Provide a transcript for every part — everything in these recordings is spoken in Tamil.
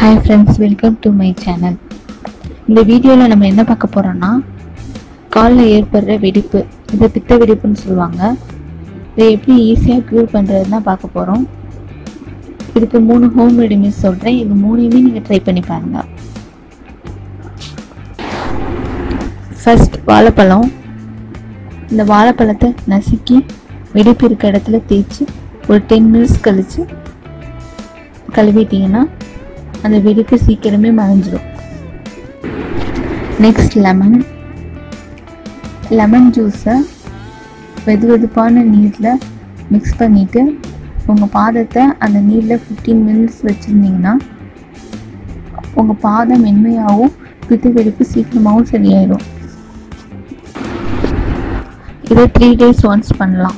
hi friends welcome to my channel இந்த வீடியோவில் நம்ம என்ன பார்க்க போகிறோம்னா காலில் ஏற்படுற வெடிப்பு இதை பித்த வெடிப்புன்னு சொல்லுவாங்க இதை எப்படி ஈஸியாக க்யூர் பண்ணுறது தான் பார்க்க போகிறோம் இதுக்கு மூணு ஹோம் ரெடிமேட் சொல்கிறேன் இது மூணையுமே நீங்கள் ட்ரை பண்ணி பாருங்கள் ஃபர்ஸ்ட் வாழைப்பழம் இந்த வாழைப்பழத்தை நசுக்கி வெடிப்பு இருக்க இடத்துல தேய்ச்சி ஒரு டென் மினிட்ஸ் கழித்து கழுவிட்டீங்கன்னா அந்த வெடிப்பு சீக்கிரமே மறைஞ்சிடும் நெக்ஸ்ட் லெமன் லெமன் ஜூஸை வெது வெதுப்பான நீரில் மிக்ஸ் பண்ணிவிட்டு உங்கள் பாதத்தை அந்த நீரில் ஃபிஃப்டீன் மினிட்ஸ் வச்சுருந்தீங்கன்னா உங்கள் பாதம் மென்மையாகவும் பித்து வெடிப்பு சீக்கிரமாகவும் சரியாயிடும் இதை த்ரீ டேஸ் ஒன்ஸ் பண்ணலாம்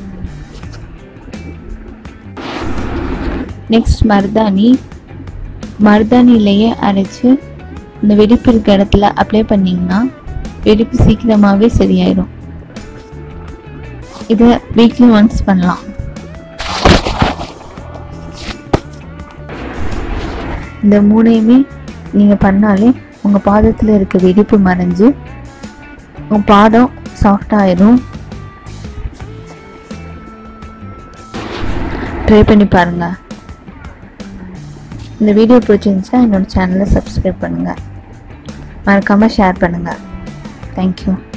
நெக்ஸ்ட் மருதாணி மருதாணிலேயே அரைச்சி இந்த வெடிப்பு இருக்க இடத்துல அப்ளை பண்ணிங்கன்னா வெடிப்பு சீக்கிரமாகவே சரியாயிடும் இதை வீக்லி ஒன்ஸ் பண்ணலாம் இந்த மூணையுமே நீங்கள் பண்ணாலே உங்கள் பாதத்தில் இருக்க வெடிப்பு மறைஞ்சு உங்கள் பாதம் சாஃப்டாயிடும் ட்ரை பண்ணி பாருங்கள் இந்த வீடியோ பிடிச்சிருந்துச்சா என்னோட சேனலை சப்ஸ்கிரைப் பண்ணுங்கள் மறக்காமல் ஷேர் பண்ணுங்கள் தேங்க்யூ